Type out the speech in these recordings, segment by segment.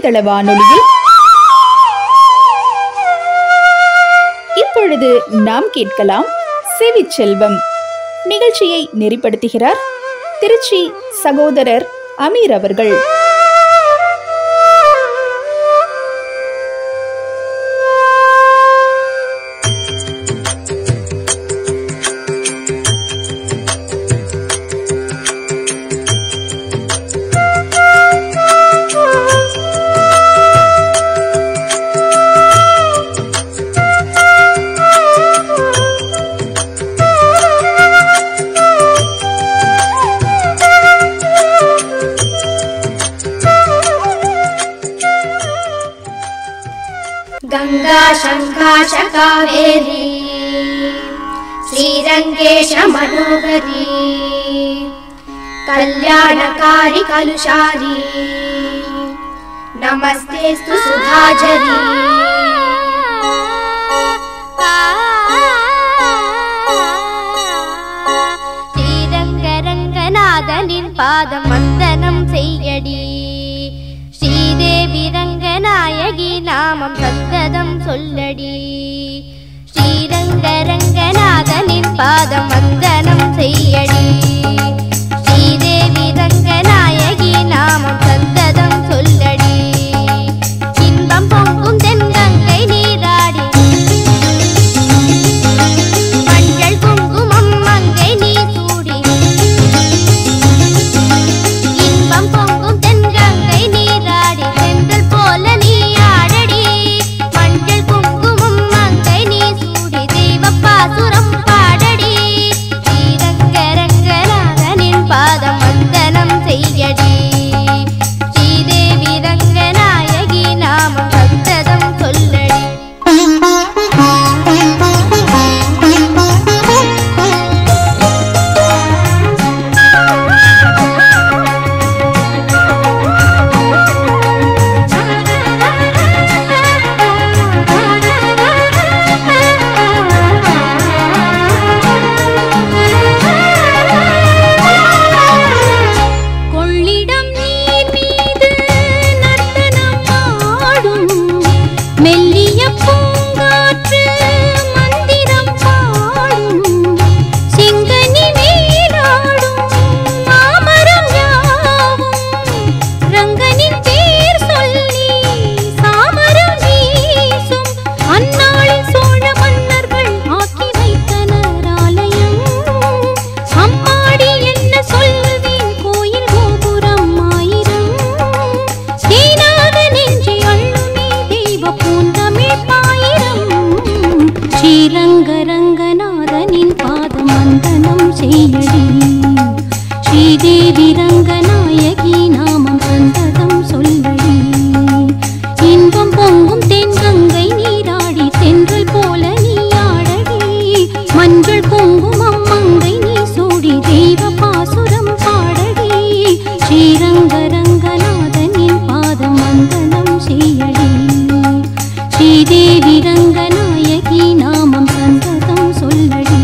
இணையதள வானொலியில் இப்பொழுது நாம் கேட்கலாம் செவிச்செல்வம் நிகழ்ச்சியை நெறிப்படுத்துகிறார் திருச்சி சகோதரர் அமீர் அவர்கள் गङ्गा शङ्का च कावेरी श्रीरङ्गेश मनोहरी कल्याणकारि कलुषारी नमस्तेऽस्तु सुधाझरी ஸ்ரீரங்கரங்கநாதனின் பாதம் வந்தனம் செய்யடி ஸ்ரீதேவி ரங்கநாயகி நாமம் சந்ததம் சொல்லடி ஸ்ரீரங்கரங்கநாதனின் பாதம் வந்தனம் செய்யடி ஸ்ரீதேவி ரங்கநாயகி நாமம் சந்ததம் சொல்லடி இன்பம் பொங்கும் தென்கங்கை நீராடி மஞ்சள் குங்குமம் மங்கை நீ சூடி இன்பம் பொங்கும் தென்கங்கை நீராடி செந்தல் போல நீ ஆடடி மஞ்சள் குங்குமம் மங்கை நீ சூடி தெய்வ பாசுரம் பாடடி ஸ்ரீரங்கரங்கநாதனின் பாதம் வந்தனம் செய்யடி ஸ்ரீதேவி ரங்கநாயகி நாமம் சந்ததம் சொல்லடி கொள்ளிடம் நீர் மீது நர்த்தனம் ஆடும் மெல்லிய பூங்காற்று மந்திரம் பாடும் சிங்கனி மேலாடும் மாமரம் யாவும் ரங்கனின் பேர் சொல்லி சாமரம் வீசும் அந்நாளில் சோழ மன்னர்கள் ஆக்கி வைத்தனர் ஆலயம் அம்மாடி என்ன சொல்லுவேன் கோயில் கோபுரம் ஆயிரம் தேனாக நெஞ்சி அள்ளுமே தெய்வ பூந்தமிழ் பாயிரம் ஸ்ரீரங்கரங்கநாதனின் பாதம் வந்தனம் செய்யடி ஸ்ரீதேவி ரங்கநாயகி நாமம் சந்ததம் சொல்லடி இன்பம் பொங்கும் தென்கங்கை நீராடி தென்றல் போல நீ ஆடடி மஞ்சள் குங்குமம் மங்கை நீ சூடி தெய்வ பாசுரம் பாடடி ஸ்ரீரங்கரங்கநாதனின் பாதம் வந்தனம் செய்யடி ஸ்ரீதேவி ரங்கநாயகி நாமம் சந்ததம் சொல்லடி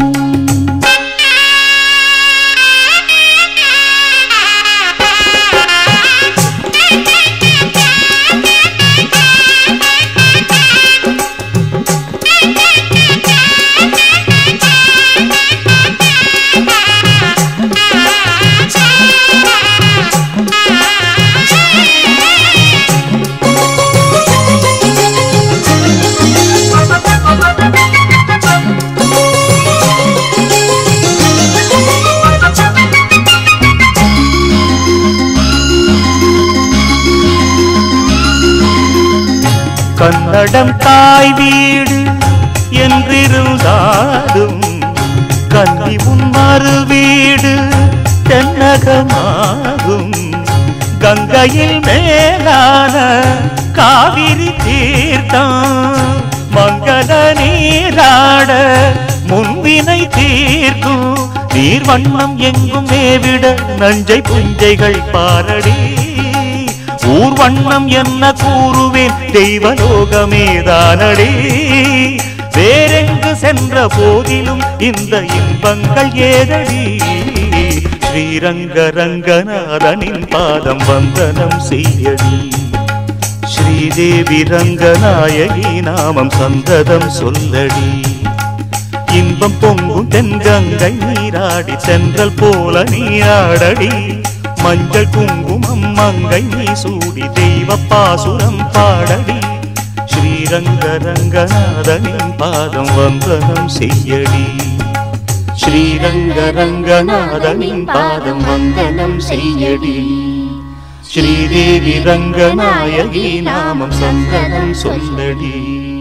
கன்னடம் தாய் வீடு என்றிருந்தாலும் கன்னி உன் மறு வீடு தென்னகமாகும் கங்கையில் மேலான காவிரி தீர்த்தம் மங்கள நீராட முன்வினை தீர்க்கும் நீர் வண்ணம் எங்கும் மேவிட நஞ்சை புஞ்சைகள் பாரடி ஊர் வண்ணம் என்ன கூறுவேன் தெய்வலோகமேதானடி வேறெங்கு சென்ற போதிலும் இந்த இன்பங்கள் ஏதடி ஸ்ரீரங்க ரங்கநாதனின் பாதம் வந்தனம் செய்யடி ஸ்ரீதேவி ரங்கநாயகி நாமம் சந்ததம் சொல்லடி இன்பம் பொங்கும் தென்கங்கை நீராடி சென்றல் போல நீராடடி மஞ்சள் குங்குமம் மங்கை நீ சூடி தெய்வ பாசுரம் பாடடி ஸ்ரீரங்க ரங்கநாதனின் பாதம் வந்தனம் செய்யடி ஸ்ரீரங்க ரங்கநாதனின் பாதம் வந்தனம் செய்யடி ஸ்ரீதேவி ரங்கநாயகி நாமம் சந்தனம் சொல்லடி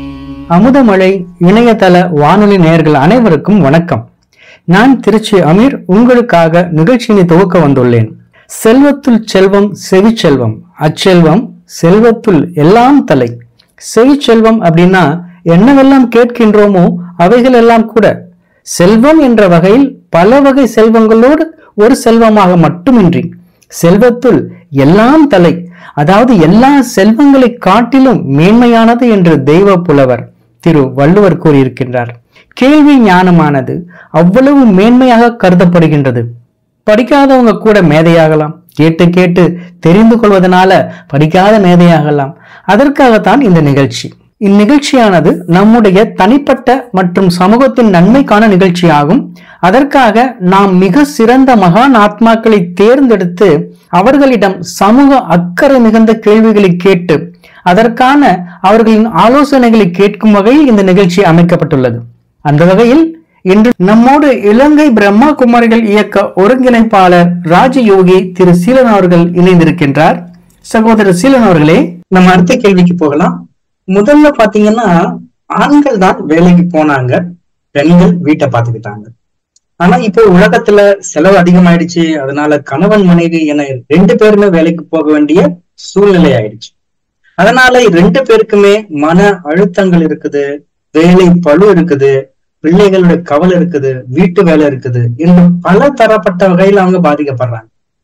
அமுதமழை இணையதள வானொலி நேயர்கள் அனைவருக்கும் வணக்கம் நான் திருச்சி அமீர் உங்களுக்காக நிகழ்ச்சியினை துவக்க வந்துள்ளேன் செல்வத்துள் செல்வம் செவிச்செல்வம் அச்செல்வம் செல்வத்துள் எல்லாம் தலை செவிச்செல்வம் அப்படின்னா என்னவெல்லாம் கேட்கின்றோமோ அவைகள் எல்லாம் கூட செல்வம் என்ற வகையில் பல வகை செல்வங்களோடு ஒரு செல்வமாக மட்டுமின்றி செல்வத்துள் எல்லாம் தலை அதாவது எல்லா செல்வங்களை காட்டிலும் மேன்மையானது என்று தெய்வ புலவர் திரு வள்ளுவர் கூறியிருக்கின்றார் கேள்வி ஞானமானது அவ்வளவு மேன்மையாக கருதப்படுகின்றது படிக்காதவங்க கூட மேதையாகலாம் கேட்டு கேட்டு தெரிந்து கொள்வதனால படிக்காத மேதையாகலாம் அதற்காகத்தான் இந்த நிகழ்ச்சி இந்நிகழ்ச்சியானது நம்முடைய தனிப்பட்ட மற்றும் சமூகத்தின் நன்மைக்கான நிகழ்ச்சியாகும் அதற்காக நாம் மிக சிறந்த மகான் ஆத்மாக்களை தேர்ந்தெடுத்து அவர்களிடம் சமூக அக்கறை மிகுந்த கேள்விகளை கேட்டு அதற்கான அவர்களின் ஆலோசனைகளை கேட்கும் வகையில் இந்த நிகழ்ச்சி அமைக்கப்பட்டுள்ளது அந்த வகையில் இன்று நம்மோடு இலங்கை பிரம்மா குமாரிகள் இயக்க ஒருங்கிணைப்பாளர் ராஜயோகி திரு சீலன் அவர்கள் இணைந்திருக்கின்றார் சகோதரர் சீலன் அவர்களே நம்ம அடுத்த கேள்விக்கு போகலாம் முதல்ல பாத்தீங்கன்னா ஆண்கள் தான் வேலைக்கு போனாங்க பெண்கள் வீட்டை பார்த்துக்கிட்டாங்க ஆனா இப்போ உலகத்துல செலவு அதிகமாயிடுச்சு அதனால கணவன் மனைவி என ரெண்டு பேருமே வேலைக்கு போக வேண்டிய சூழ்நிலை ஆயிடுச்சு அதனால ரெண்டு பேருக்குமே மன அழுத்தங்கள் இருக்குது வேலை பளு இருக்குது பிள்ளைகளோட கவலை இருக்குது வீட்டு வேலை இருக்குது என்று பல தரப்பட்ட வகையில அவங்க பாதிக்கப்படுறாங்க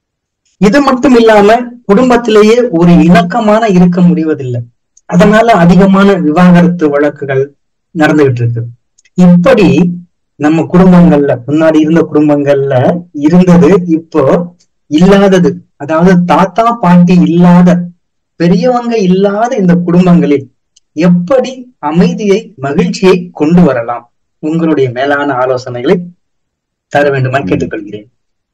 இது மட்டும் இல்லாம குடும்பத்திலேயே ஒரு இணக்கமான இருக்க முடிவதில்லை அதனால அதிகமான விவாகரத்து வழக்குகள் நடந்துகிட்டு இருக்கு இப்படி நம்ம குடும்பங்கள்ல முன்னாடி இருந்த குடும்பங்கள்ல இருந்தது இப்போ இல்லாதது அதாவது தாத்தா பாட்டி இல்லாத பெரியவங்க இல்லாத இந்த குடும்பங்களில் எப்படி அமைதியை மகிழ்ச்சியை கொண்டு வரலாம் உங்களுடைய மேலான ஆலோசனைகளை தர வேண்டுமா கேட்டுக்கொள்கிறேன்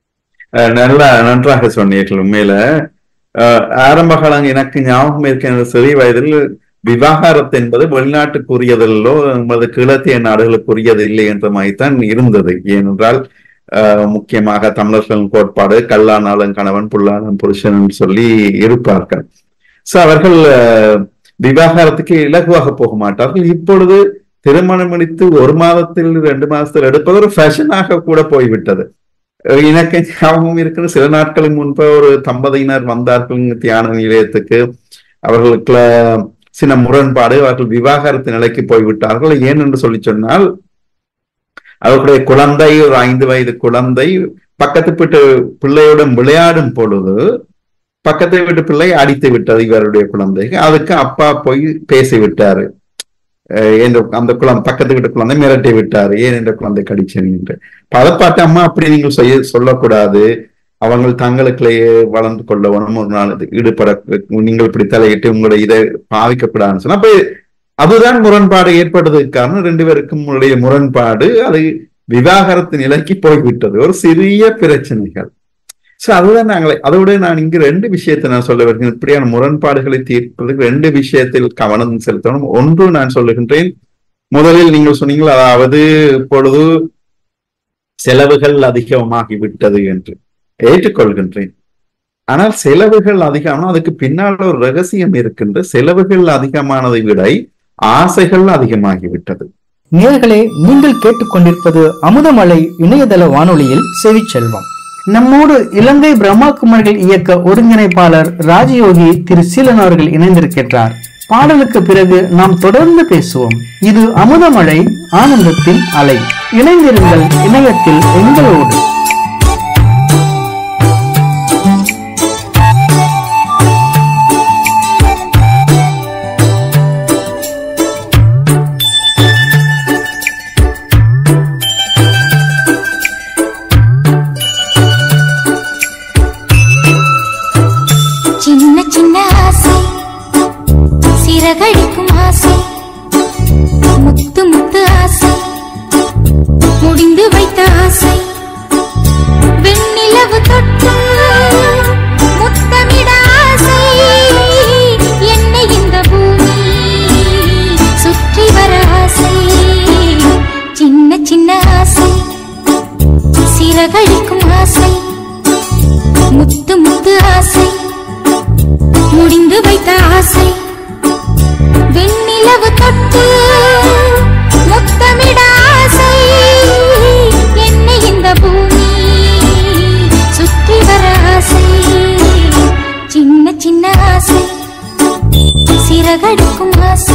அஹ் நல்லா நன்றாக சொன்னீர்கள் உண்மையில அஹ் ஆரம்ப காலம் எனக்கு ஞாபகம் இருக்கின்ற சிறிய வயதில் விவாகரத்து என்பது வெளிநாட்டுக்குரியதல்லோ நமது கிழத்திய நாடுகளுக்குரியது இல்லை என்ற மாதிரிதான் இருந்தது ஏனென்றால் அஹ் முக்கியமாக தமிழர்களின் கோட்பாடு கல்லானாலும் கணவன் புல்லானாலும் புருஷன் சொல்லி இருப்பார்கள் சோ அவர்கள் அஹ், விவாகரத்துக்கு இலகுவாக போக மாட்டார்கள் இப்பொழுது திருமணம் முடித்து ஒரு மாதத்தில் ரெண்டு மாதத்தில் எடுப்பது ஒரு ஃபேஷனாக கூட போய்விட்டது அஹ் எனக்கு ஞாபகம் இருக்கிற சில நாட்களுக்கு முன்பு ஒரு தம்பதியினர் வந்தார்கள் இங்கு தியான நிலையத்துக்கு அவர்களுக்குள்ள சில முரண்பாடு அவர்கள் விவாகரத்து நிலைக்கு போய்விட்டார்கள் ஏன் என்று சொல்லி சொன்னால் அவர்களுடைய குழந்தை ஒரு ஐந்து வயது குழந்தை பக்கத்து வீட்டு பிள்ளையுடன் விளையாடும் பொழுது பக்கத்து வீட்டு பிள்ளை அடித்து விட்டது இவருடைய குழந்தைக்கு அதுக்கு அப்பா போய் பேசி விட்டாரு அஹ் என்ற அந்த குழந்தை பக்கத்து வீட்டு குழந்தை மிரட்டி விட்டாரு ஏன் என்ற குழந்தை கடிச்சேன் என்று பதப்பாட்டு அம்மா அப்படி நீங்கள் செய்ய சொல்லக்கூடாது அவங்கள் தங்களுக்குள்ளேயே வளர்ந்து கொள்ளவனும் ஒரு நாள் இது ஈடுபட நீங்கள் இப்படி தலையிட்டு உங்களுடைய இதை பாவிக்கப்படாதுன்னு சொன்னா அப்ப அதுதான் முரண்பாடு ஏற்பட்டதுக்கு காரணம் ரெண்டு பேருக்கும் உடைய முரண்பாடு அது விவாகரத்து நிலைக்கு போய்விட்டது ஒரு சிறிய பிரச்சனைகள் சோ அதுதான் நாங்களே அதோட நான் இங்கு ரெண்டு விஷயத்தை நான் சொல்ல வருகிறேன் இப்படியான முரண்பாடுகளை தீர்ப்பதற்கு ரெண்டு விஷயத்தில் கவனம் செலுத்தணும் ஒன்று நான் சொல்லுகின்றேன் முதலில் நீங்கள் சொன்னீங்கள் அதாவது இப்பொழுது செலவுகள் அதிகமாகிவிட்டது என்று ஏற்றுக்கொள்கின்றேன் ஆனால் செலவுகள் அதிகம் அதுக்கு பின்னால் ஒரு ரகசியம் இருக்கின்ற செலவுகள் அதிகமானதை விட ஆசைகள் அதிகமாகிவிட்டது நேர்களே நீங்கள் கேட்டுக்கொண்டிருப்பது அமுதமலை இணையதள வானொலியில் செவிச்செல்வம் நம்மோடு இலங்கை பிரம்மா குமார்கள் இயக்க ஒருங்கிணைப்பாளர் ராஜயோகி திரு சீலன் அவர்கள் இணைந்திருக்கின்றார் பாடலுக்கு பிறகு நாம் தொடர்ந்து பேசுவோம் இது அமுதமழை ஆனந்தத்தின் அலை இணைந்திருங்கள் இணையத்தில் எங்களோடு சின்ன சின்ன ஆசை சிறகடிக்கும் ஆசை முத்து முத்து ஆசை முடிந்து வைத்த ஆசை வெண்ணிலவு தொட்டு முத்தமிட ஆசை என்னை இந்த பூமி சுற்றி வர ஆசை சின்ன சின்ன ஆசை சிறகடிக்கும் ஆசை முத்து முத்து ஆசை முடிந்து வைத்த ஆசை வெண்ணிலவு தொட்டு முத்தமிட ஆசை என்னை இந்த பூமி சுற்றி வர ஆசை சின்ன சின்ன ஆசை சிறகடிக்கும் ஆசை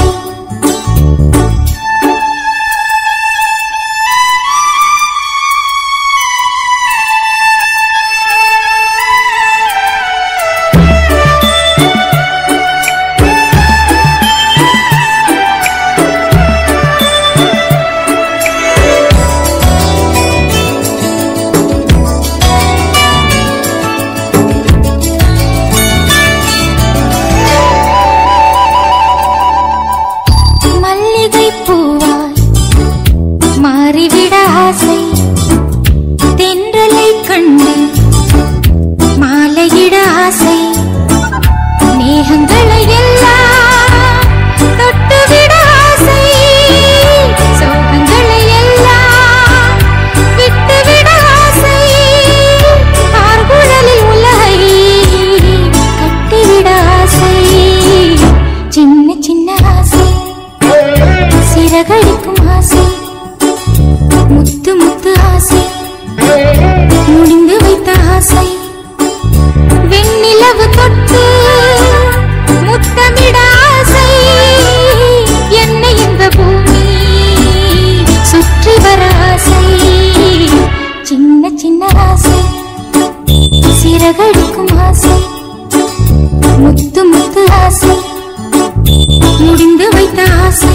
மல்லிகை பூவாய் மாறிவிட ஆசை தென்றலை கண்டு மாலையிட ஆசை மேகங்களை எல்லாம் தொட்டுவிட ஆசை சோகங்களை எல்லாம் விட்டுவிட ஆசை ஆர்குழலில் உலகை கட்டிவிட ஆசை சின்ன சின்ன ஆசை சிறகடிக்கும் ஆசை முத்து முத்து ஆசை முடிந்து வைத்த ஆசை வெண்ணிலவு தொட்டு முத்தமிட ஆசை என்னை இந்த பூமி சுற்றி வர ஆசை சின்ன சின்ன ஆசை சிறகடிக்கும் ஆசை முத்து முத்து ஆசை முடிந்து வைத்த ஆசை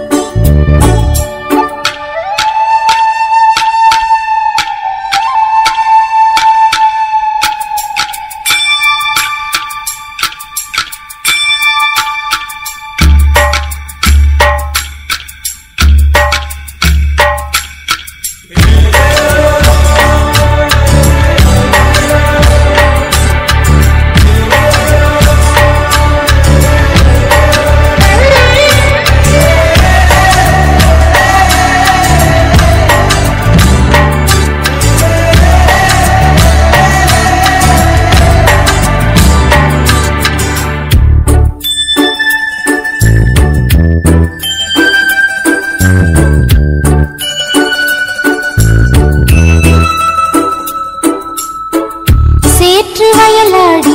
சேற்று வயலாடி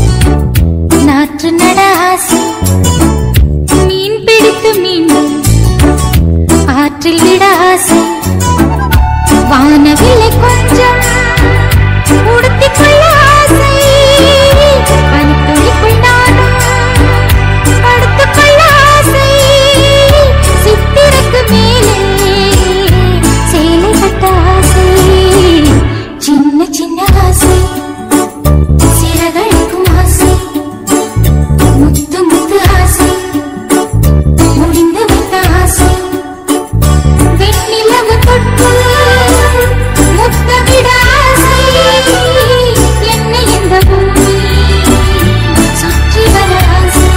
நாற்று நட ஆசை மீன் பிடித்து மீண்டும் ஆற்றில் விட ஆசை வானவில்லை கொஞ்சம் உடுத்திக் கொள்ள ஆசை பனித்துளிக்குள் நானும் படுத்துக் கொள்ள ஆசை சித்திரக்கு மேலே சேலை கட்ட ஆசை சின்ன சின்ன ஆசை சிறகடிக்கும் ஆசை முத்து முத்து ஆசை முடிந்து வைத்த ஆசை வெண்ணிலவு தொட்டு முத்தமிட ஆசை என்னை இந்த பூமி சுற்றி வர ஆசை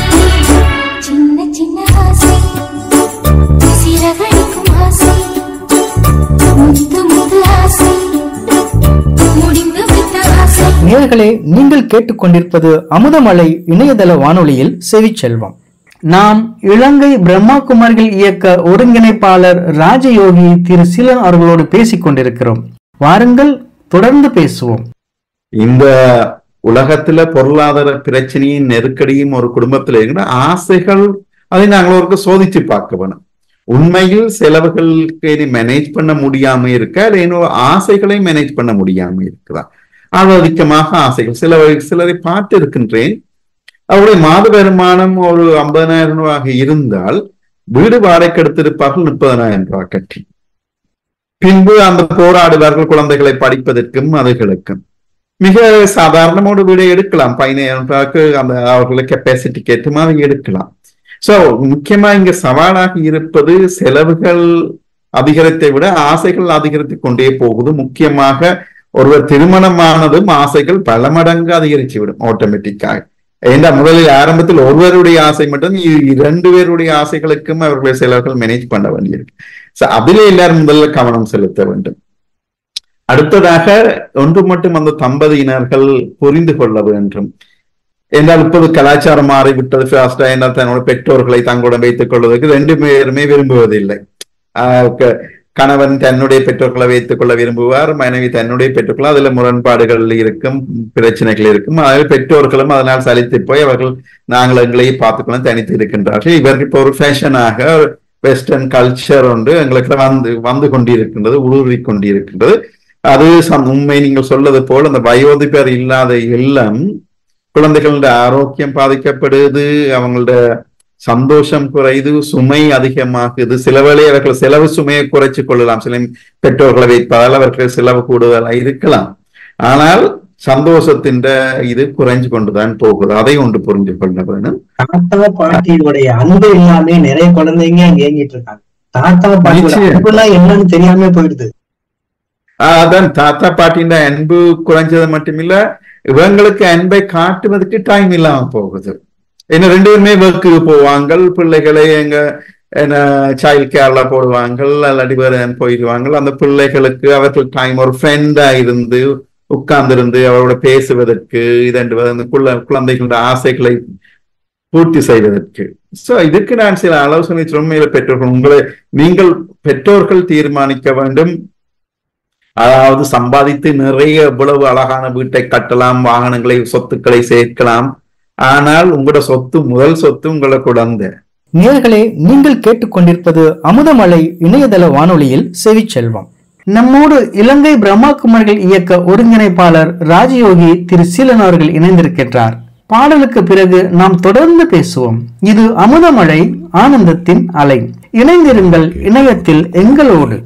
சின்ன சின்ன ஆசை சிறகடிக்கும் ஆசை முத்து முத்து ஆசை முடிந்து வைத்த ஆசை நேயர்களே நீங்கள் கேட்டுக்கொண்டிருப்பது அமுதமலை இணையதள வானொலியில் செவிச்செல்வம் நாம் இலங்கை பிரம்மா குமார்கள் இயக்க ஒருங்கிணைப்பாளர் ராஜயோகி திரு சீலன் அவர்களோடு பேசிக் கொண்டிருக்கிறோம் வாருங்கள் தொடர்ந்து பேசுவோம் இந்த உலகத்துல பொருளாதார பிரச்சனையும் நெருக்கடியும் ஒரு குடும்பத்துல இருக்கிற ஆசைகள் அதை நாங்கள் ஒருக்கு சோதிச்சு பார்க்க வேணும் உண்மையில் செலவுகளுக்கு இது மேனேஜ் பண்ண முடியாம இருக்கா இல்லை இன்னும் ஆசைகளை மேனேஜ் பண்ண முடியாம இருக்குதா அளவதிக்கமாக ஆசைகள் சில சிலரை பார்த்து இருக்கின்றேன் அவருடைய மாத வருமானம் ஒரு ஐம்பதனாயிரம் ரூபாய் இருந்தால் வீடு வாடகைக்கு எடுத்திருப்பார்கள் முப்பதனாயிரம் ரூபாய் கட்டி பின்பு அந்த போராடுவார்கள் குழந்தைகளை படிப்பதற்கும் அதுகளுக்கும் மிக சாதாரணமான ஒரு வீடை எடுக்கலாம் பதினாயிரம் ரூபாய்க்கு அந்த அவர்களுக்கு கெப்பாசிட்டிக்கு ஏற்ற மாதிரி எடுக்கலாம் சோ முக்கியமா இங்க சவாலாக இருப்பது செலவுகள் அதிகரித்தை விட ஆசைகள் அதிகரித்துக் கொண்டே போகுது முக்கியமாக ஒருவர் திருமணமானதும் ஆசைகள் பல மடங்கு அதிகரிச்சு விடும் ஆட்டோமேட்டிக்காக ஏண்டா முதலில் ஆரம்பத்தில் ஒருவருடைய ஆசை மட்டும் இ- இரண்டு பேருடைய ஆசைகளுக்கும் அவர்களுடைய செலவுகள் மேனேஜ் பண்ண வேண்டியிருக்கு சோ அதிலே எல்லாரும் முதல்ல கவனம் செலுத்த வேண்டும் அடுத்ததாக ஒன்று மட்டும் அந்த தம்பதியினர்கள் புரிந்து கொள்ள வேண்டும் என்றால் இப்போது கலாச்சாரம் மாறிவிட்டது ஃபாஸ்டா என்றால் தன்னோட பெற்றோர்களை தங்களுடன் வைத்துக் கொள்வதற்கு ரெண்டு பேருமே விரும்புவதில்லை ஆஹ் க- கணவன் தன்னுடைய பெற்றோர்களை வைத்துக் கொள்ள விரும்புவார் மனைவி தன்னுடைய பெற்றோர்கள் அதுல முரண்பாடுகள் இருக்கும் பிரச்சனைகள் இருக்கும் அதில் பெற்றோர்களும் அதனால் சலித்து போய் அவர்கள் நாங்கள் எங்களை பார்த்துக்கொள்ள தனித்து இருக்கின்றார்கள் இவருக்கு இப்போ ஒரு ஃபேஷனாக வெஸ்டர்ன் கல்ச்சர் ஒன்று எங்களுக்கு வந்து வந்து கொண்டிருக்கின்றது ஊடுருவி கொண்டிருக்கின்றது அது சம்- உண்மை நீங்கள் சொல்வது போல் அந்த வயோதிபர் இல்லாத இல்லம் குழந்தைகளோட ஆரோக்கியம் பாதிக்கப்படுது அவங்களோட சந்தோஷம் குறையுது சுமை அதிகமாகுது சில வேளை அவர்கள் செலவு சுமையை குறைச்சு கொள்ளலாம் சில பெற்றோர்களை வைப்பதால் அவர்கள் செலவு கூடுதலாக இருக்கலாம் ஆனால் சந்தோஷத்தின் இது குறைஞ்சு கொண்டுதான் போகுது அதை ஒன்று புரிஞ்சு கொள்ள வேணும் தாத்தா பாட்டியோடைய அன்பு இல்லாம நிறைய குழந்தைங்க அங்க ஏங்கிட்டு இருக்காங்க தாத்தா பாட்டியோட நிச்சயம். அன்புலாம் என்னன்னு தெரியாம போயிடுது ஆஹ் அதான் தாத்தா பாட்டியின் அன்பு குறைஞ்சது மட்டுமில்ல இவங்களுக்கு அன்பை காட்டுவதற்கு டைம் இல்லாம போகுது ஏன்னா ரெண்டு பேருமே ஒர்க்கு போவாங்க பிள்ளைகளை எங்க என்ன சைல்ட் கேர்ல போடுவாங்க இல்லாட்டி வேற போயிடுவாங்க அந்த பிள்ளைகளுக்கு அவர்கள் டைம் ஒரு ஃப்ரெண்டா இருந்து உட்கார்ந்திருந்து அவரோட பேசுவதற்கு இதென்று அந்த குள்ள குழந்தைகளோட ஆசைகளை பூர்த்தி செய்வதற்கு சோ இதுக்கு நான் சில ஆலோசனை உண்மையில பெற்றோர்கள் உங்களை நீங்கள் பெற்றோர்கள் தீர்மானிக்க வேண்டும் அதாவது சம்பாதித்து நிறைய எவ்வளவு அழகான வீட்டை கட்டலாம் வாகனங்களை சொத்துக்களை சேர்க்கலாம் ஆனால் உங்களோட சொத்து முதல் சொத்து உங்களை குழந்தை நேர்களே நீங்கள் கேட்டுக்கொண்டிருப்பது அமுதமலை இணையதள வானொலியில் செவிச்செல்வம் நம்மோடு இலங்கை பிரம்மா குமார்கள் இயக்க ஒருங்கிணைப்பாளர் ராஜயோகி திரு சீலன் அவர்கள் இணைந்திருக்கின்றார் பாடலுக்கு பிறகு நாம் தொடர்ந்து பேசுவோம் இது அமுதமழை ஆனந்தத்தின் அலை இணைந்திருங்கள் இணையத்தில் எங்களோடு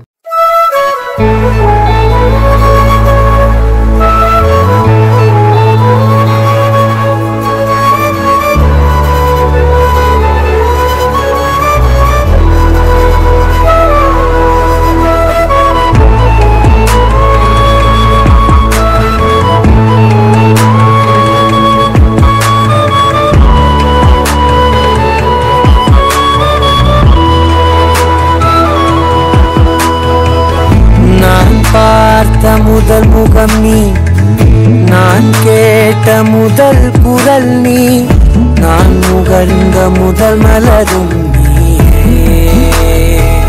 நான் பார்த்த முதல் முகம் நீ நான் கேட்ட முதல் குரல் நீ நான் முகர்ந்த முதல் மலரும் நீயே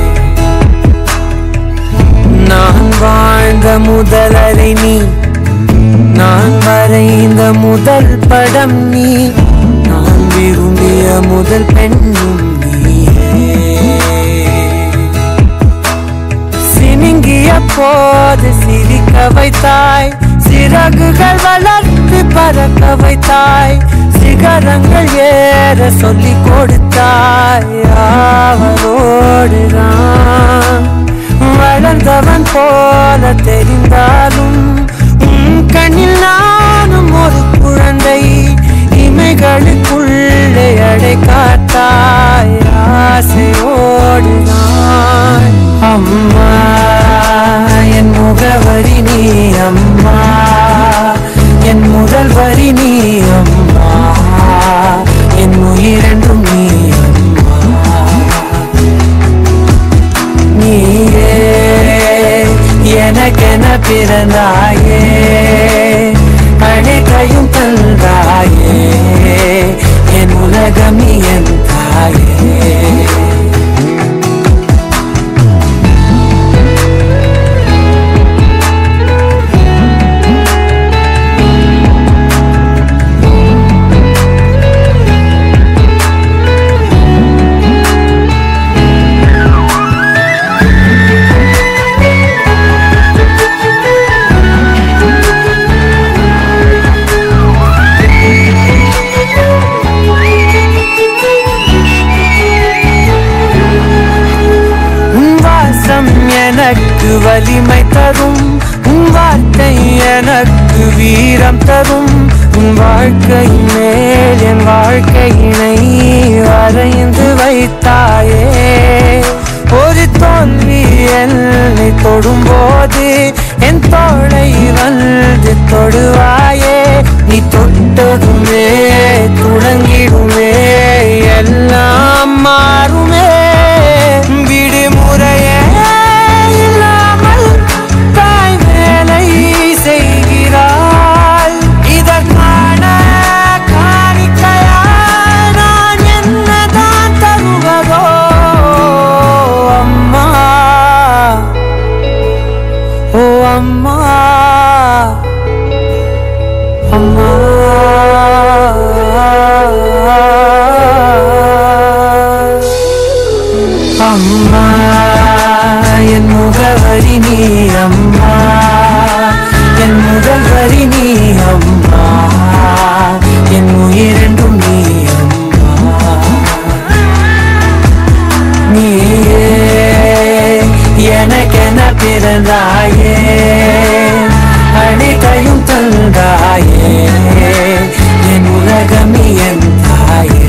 நான் வாழ்ந்த முதல் அறை நீ நான் வரைந்த முதல் படம் நீ நான் விரும்பிய முதல் பெண்ணும் நீயே சினுங்கிய போது சிரிக்க வைத்தாய் சிறகுகள் வளர்த்து பறக்க வைத்தாய் சிகரங்கள் ஏற சொல்லி கொடுத்தாய் அவரோடுதான் வளர்ந்தவன் போல தெரிந்தாலும் உன் கண்ணில் நானும் ஒரு குழந்தை இமைகளுக்குள்ளே அடை காத்தாய் ஆசையோடுதான் அம்மா என் முகவரி நீ அம்மா என் முதல் வரி நீ அம்மா என் உயிரென்றும் நீ அம்மா நீயே எனக்கென பிறந்தாயே அனைத்தையும் தந்தாயே என் உலகம் நீ என் தாயே உன் வாசம் எனக்கு வலிமை தரும் உன் வார்த்தை எனக்கு வீரம் தரும் உன் வாழ்க்கை மேல் என் வாழ்க்கையினை வரைந்து வைத்தாயே ஒரு தோல்வி என்னை தொடும்போது என் தோளை வந்து தொடுவாயே நீ தொட்டதுமே தொடங்கிடுமே எல்லாம் மாறுமே விடுமுறையே இல்லாமல் தாய் வேலை செய்கிறாள் இதற்கான காணிக்கையா நான் என்னதான் தருவதோ அம்மா ஓ அம்மா அம்மா அம்மா என் முகவரி நீ அம்மா என் முதல் வரி நீ அம்மா என் உயிரென்றும் நீ அம்மா நீயே எனக்கென பிறந்தாயே அனைத்தையும் தந்தாயே என் உலகம் நீ என் தாயே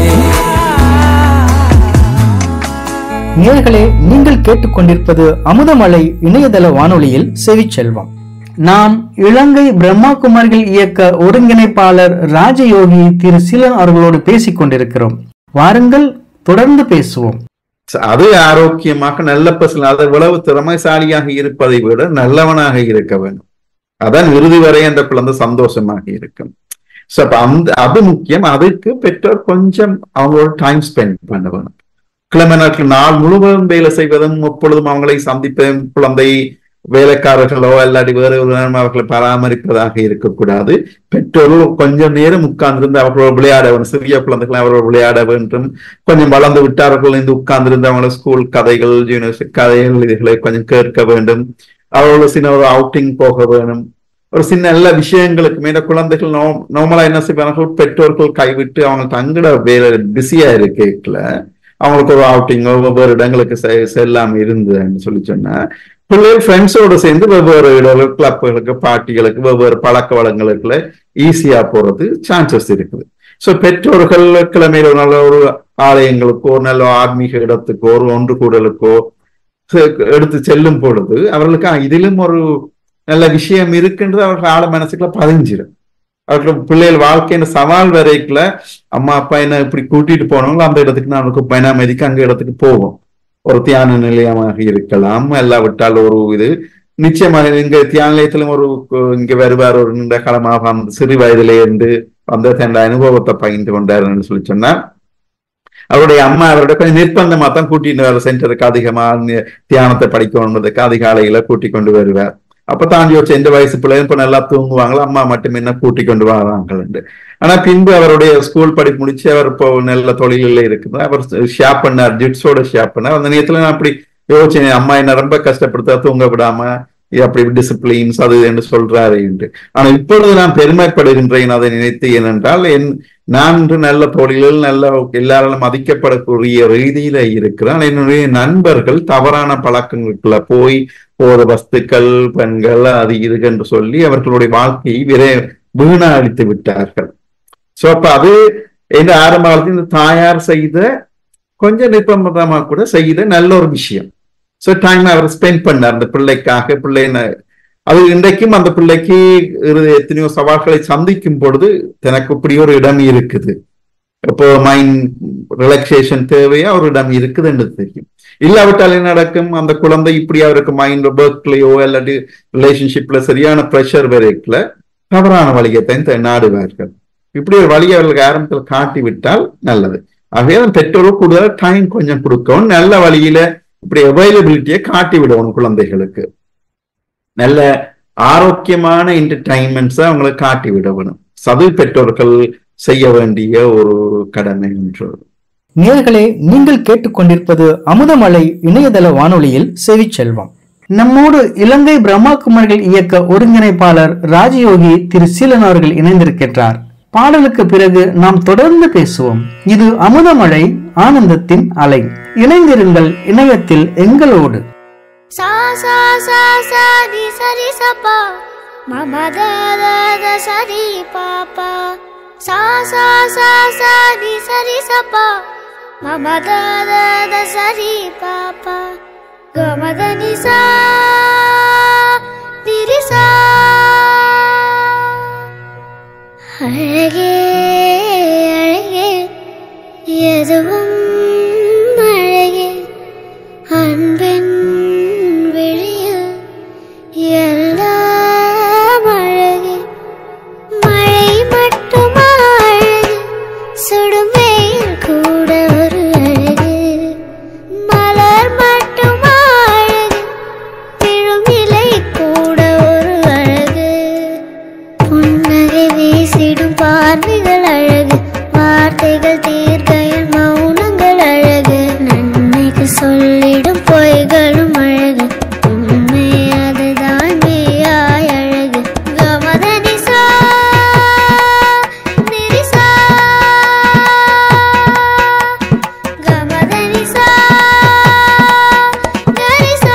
நேர்களே நீங்கள் கேட்டுக்கொண்டிருப்பது அமுதமலை இணையதள வானொலியில் செவிச்செல்வம் நாம் இலங்கை பிரம்மா குமார்கள் இயக்க ஒருங்கிணைப்பாளர் ராஜயோகி திரு சீலன் அவர்களோடு பேசிக் கொண்டிருக்கிறோம் வாருங்கள் தொடர்ந்து பேசுவோம் அது ஆரோக்கியமாக நல்ல பசங்க அதை இவ்வளவு திறமைசாலியாக இருப்பதை விட நல்லவனாக இருக்க வேண்டும் அதான் இறுதி வரை அந்த குழந்தை சந்தோஷமாக இருக்கும் சோ அப்ப அந்த அது முக்கியம் அதுக்கு பெற்றோர் கொஞ்சம் அவங்களோட டைம் ஸ்பெண்ட் பண்ண வேணும் கிழமை நாட்கள் நாள் முழுவதும் வேலை செய்வதும் எப்பொழுதும் அவங்களை சந்திப்பதும் குழந்தை வேலைக்காரர்களோ அல்லாடி வேறு ஒரு நேரம் அவர்களை பராமரிப்பதாக இருக்கக்கூடாது பெற்றோர்கள் கொஞ்சம் நேரம் உட்கார்ந்திருந்து அவர்களோடு விளையாட வேண்டும் சிறிய குழந்தைகள் அவர்கள் விளையாட வேண்டும் கொஞ்சம் வளர்ந்து விட்டார்கள் இருந்து உட்கார்ந்திருந்து அவங்களோட ஸ்கூல் கதைகள் யூனிவர்சிட்டி கதைகள் இதுகளை கொஞ்சம் கேட்க வேண்டும் அவர்களோட சின்ன ஒரு அவுட்டிங் போக வேணும் ஒரு சின்ன நல்ல விஷயங்களுக்கு மேல குழந்தைகள் நோ நார்மலா என்ன செய்வார்கள் பெற்றோர்கள் கைவிட்டு அவங்க தங்கட வேற பிஸியா இருக்கல அவங்களுக்கு ஒரு அவுட்டிங்கோ வெவ்வேறு இடங்களுக்கு செ- செல்லாம இருந்ததுன்னு சொல்லி சொன்னா பிள்ளைகள் ஃப்ரெண்ட்ஸோட சேர்ந்து வெவ்வேறு இடங்கள் கிளப்புகளுக்கு பார்ட்டிகளுக்கு வெவ்வேறு பழக்க வழக்கங்களுக்குள்ள ஈஸியா போறது சான்சஸ் இருக்குது ஸோ பெற்றோர்கள் கிழமையில ஒரு நல்ல ஒரு ஆலயங்களுக்கோ ஒரு நல்ல ஆன்மீக இடத்துக்கோ ஒரு ஒன்று கூடலுக்கோ செ- எடுத்து செல்லும் பொழுது அவர்களுக்கு "ஆ, இதிலும் ஒரு நல்ல விஷயம் இருக்குன்றது அவர்கள் ஆழ மனசுக்குள்ள பதிஞ்சிடும் அவர்கள் பிள்ளைகள் வாழ்க்கையின் சவால் வரைக்குள்ள அம்மா அப்பா என்ன இப்படி கூட்டிட்டு போனவங்களோ அந்த இடத்துக்கு நமக்கு பயணாமதிக்கு அங்க இடத்துக்கு போவோம் ஒரு தியான நிலையமாக இருக்கலாம் இல்லாவிட்டால் ஒரு இது நிச்சயமாக இங்க தியான நிலையத்திலும் ஒரு கு- இங்க வருவார் ஒரு நீண்ட காலமாக அந்த சிறு வயதிலே இருந்து அந்த தன் அனுபவத்தை பகிர்ந்து கொண்டாருன்னு சொல்லி சொன்னா அவருடைய அம்மா அவருடைய கொஞ்சம் நிர்பந்தமா தான் கூட்டிட்டு வர சென்டருக்கு அதிகமா நி- தியானத்தை படிக்கணுன்றதுக்கு அதிகாலையில கூட்டி கொண்டு வருவார் அப்ப தான் யோசிச்சு எந்த வயசு பிள்ளைங்க இப்ப நல்லா தூங்குவாங்களோ அம்மா மட்டும் என்ன கூட்டி கொண்டு வராங்கன்னு ஆனா பின்பு அவருடைய ஸ்கூல் படிப்பு முடிச்சு அவர் இப்போ நல்ல தொழிலில் இருக்குது அவர் ஷேப் பண்ணார் ஜிட்ஸோட ஷேப் பண்ணார் அந்த நேரத்துல நான் அப்படி யோசிச்சேன் அம்மா என்ன ரொம்ப கஷ்டப்படுத்தா தூங்க விடாம இது அப்படி டிசிப்ளின்ஸ் அது என்று சொல்றாரு என்று ஆனா இப்பொழுது நான் பெருமைப்படுகின்றேன் அதை நினைத்து ஏனென்றால் என் நான் இன்று நல்ல தொழிலில் நல்ல எல்லாராலும் மதிக்கப்படக்கூடிய ரீதியில இருக்கிறேன் என்னுடைய நண்பர்கள் தவறான பழக்கங்களுக்குள்ள போய் போத வஸ்துக்கள் பெண்கள் அது இது என்று சொல்லி அவர்களுடைய வாழ்க்கையை விரை வீணடித்து விட்டார்கள் சோ அப்ப அது எந்த ஆரம்ப காலத்தில் இந்த தாயார் செய்த கொஞ்சம் நிர்பந்தமா கூட செய்த நல்ல ஒரு விஷயம் சோ டைம் அவர் ஸ்பெண்ட் பண்ணார் அந்த பிள்ளைக்காக பிள்ளை அது இன்றைக்கும் அந்த பிள்ளைக்கு இரு- எத்தனையோ சவால்களை சந்திக்கும் பொழுது தனக்கு இப்படி ஒரு இடம் இருக்குது இப்போ மைண்ட் ரிலாக்ஸேஷன் தேவையா ஒரு இடம் இருக்குதுன்னு தெரியும் இல்லாவிட்டால் என்ன நடக்கும் அந்த குழந்தை இப்படி அவருக்கு மைண்ட் ஒர்க்லயோ இல்லாட்டி ரிலேஷன்ஷிப்ல சரியான ப்ரெஷர் வரைக்கல தவறான வழியத்தை த- நாடுவார்கள் இப்படி ஒரு வழியை அவர்களுக்கு ஆரம்பத்தில் காட்டி விட்டால் நல்லது ஆகவே அந்த பெற்றோர்கள் கூடுதல் டைம் கொஞ்சம் கொடுக்கவும் நல்ல வழியில இப்படி அவைலபிலிட்டியை காட்டி விடணும் குழந்தைகளுக்கு நல்ல ஆரோக்கியமான என்டர்டைன்மெண்ட்ஸை அவங்களுக்கு காட்டி விடணும் சது பெற்றோர்கள் செய்ய வேண்டிய ஒரு கடமை என்று நேர்களே நீங்கள் கேட்டுக்கொண்டிருப்பது அமுதமலை இணையதள வானொலியில் செவிச்செல்வம் நம்மோடு இலங்கை பிரம்மா குமார்கள் இயக்க ஒருங்கிணைப்பாளர் ராஜயோகி திரு சீலன் அவர்கள் இணைந்திருக்கின்றார் பாடலுக்கு பிறகு நாம் தொடர்ந்து பேசுவோம் இது அமுதமழை ஆனந்தத்தின் அலை இணைந்திருங்கள் இணையத்தில் எங்களோடு சா சா சா சா ரி ச ரி ச ப மம தத த சரி பாப்பா சா சா சா சா தி சரி சப்பா மம தத த சரி பாப்பா கமத நி சா திரி சா அழகே அழகே எதுவும் அழகே அன்பின் விழியில் எல்லாம் அழகே மழை மட்டுமா அழகு சுடும் வெயில் கூட ஒரு அழகு மலர் மட்டுமா அழகு விழும் இலை கூட ஒரு அழகு புன்னகை வீசிடும் பார்வைகள் அழகு வார்த்தைகள் தீர்க்கையில் மௌனங்கள் அழகு நன்மைக்கு சொல்லிடும் பொய்களும் அழகு உண்மை அதுதான் மெய்யாய் அழகு கமத நிசா நிரிசா கமத நிசா கரிசா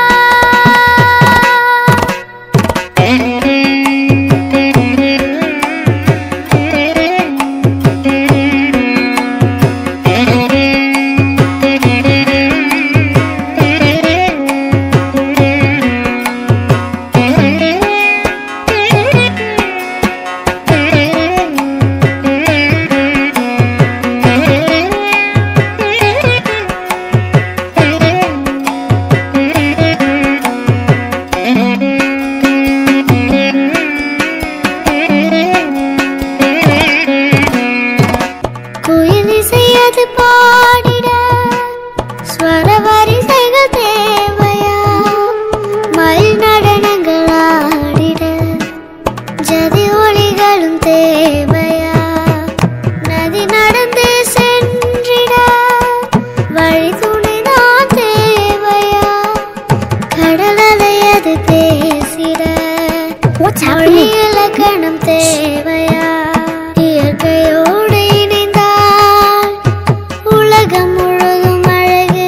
குயில் இசையது பாடிட ஸ்வர வரிசைகள் தேவையா மயில் நடனங்கள் ஆடிட ஜதி ஒளிகளும் தேவையா நதி நடந்து சென்றிட வழி துணைதான் தேவையா கடல் அலையது பேசிட மொழி இலக்கணம் தேவையா இயற்கையோடு இணைந்தால் உலகம் முழுதும் அழகு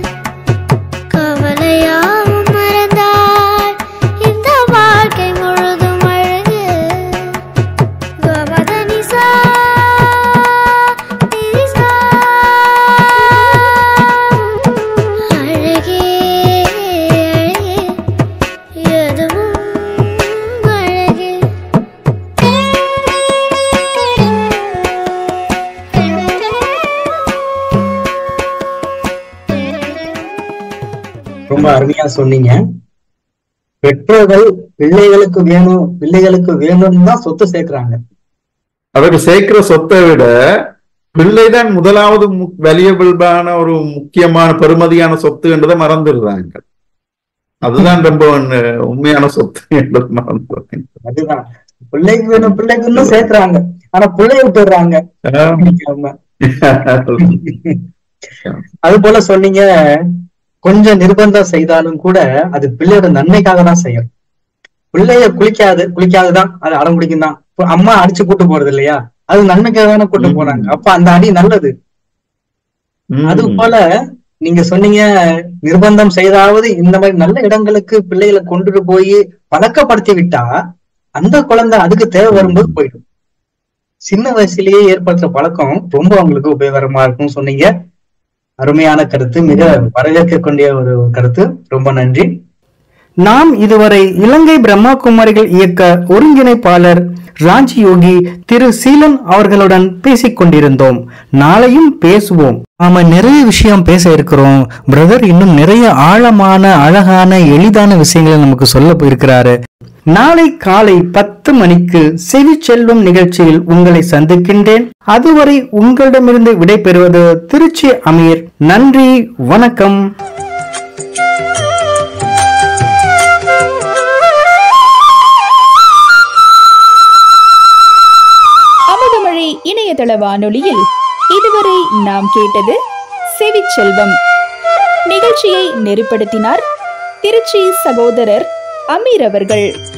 கவலையாவும் மறந்தால் இந்த வாழ்க்கை முழுதும் அழகு கவதனிசா திரிசா அழகே அழகே எதுவும் அழகே ரொம்ப அருமையா சொன்னீங்க பெற்றோர்கள் பிள்ளைகளுக்கு வேணும் பிள்ளைகளுக்கு வேணும்னு தான் சொத்து சேர்க்கிறாங்க அவர்கள் சேர்க்கிற சொத்தை விட பிள்ளைதான் முதலாவது வேல்யூபிளான ஒரு முக்கியமான பெருமதியான சொத்து என்றதை மறந்துடுறாங்க அதுதான் ரொம்ப ஒண்ணு உண்மையான சொத்து என்றது மறந்துடுறாங்க அதுதான் பிள்ளைக்கு வேணும் பிள்ளைக்கு இன்னும் சேர்க்கிறாங்க ஆனா பிள்ளைய விட்டுடுறாங்க பிடிக்காம. அது போல சொன்னீங்க கொஞ்சம் நிர்பந்தம் செய்தாலும் கூட அது பிள்ளையோட நன்மைக்காக தான் செய்யும் பிள்ளைய குளிக்காது குளிக்காதுதான் அது அடம் பிடிக்கும் தான் இப்ப அம்மா அடிச்சு கூட்டு போறது இல்லையா அது நன்மைக்காக தானே கூட்டு போறாங்க அப்ப அந்த அடி நல்லது அது போல நீங்க சொன்னீங்க நிர்பந்தம் செய்தாவது இந்த மாதிரி நல்ல இடங்களுக்கு பிள்ளைகளை கொண்டுட்டு போய் பழக்கப்படுத்தி விட்டா அந்த குழந்தை அதுக்கு தேவை வரும்போது போயிடும் சின்ன வயசுலயே ஏற்படுத்துற பழக்கம் ரொம்ப அவங்களுக்கு உபயோகரமா இருக்கும் சொன்னீங்க அருமையான கருத்து மிக வரவேற்கக்கூடிய ஒரு கருத்து ரொம்ப நன்றி நாம் இதுவரை இலங்கை பிரம்மாகுமாரிகள் இயக்க ஒருங்கிணைப்பாளர் ராஜயோகி திரு சீலன் அவர்களுடன் பேசிக் கொண்டிருந்தோம் நாளையும் பேசுவோம் நாம நிறைய விஷயம் பேச இருக்கிறோம் பிரதர் இன்னும் நிறைய ஆழமான அழகான எளிதான விஷயங்களை நமக்கு சொல்ல இருக்கிறாரு நாளை காலை பத்து மணிக்கு செவி செல்வம் நிகழ்ச்சியில் உங்களை சந்திக்கின்றேன் அதுவரை உங்களிடமிருந்து விடைபெறுவது திருச்சி அமீர் நன்றி வணக்கம் அமுதமழை இணையதள வானொலியில் இதுவரை நாம் கேட்டது செவிச்செல்வம் நிகழ்ச்சியை நெறிப்படுத்தினார் திருச்சி சகோதரர் அமீர் அவர்கள்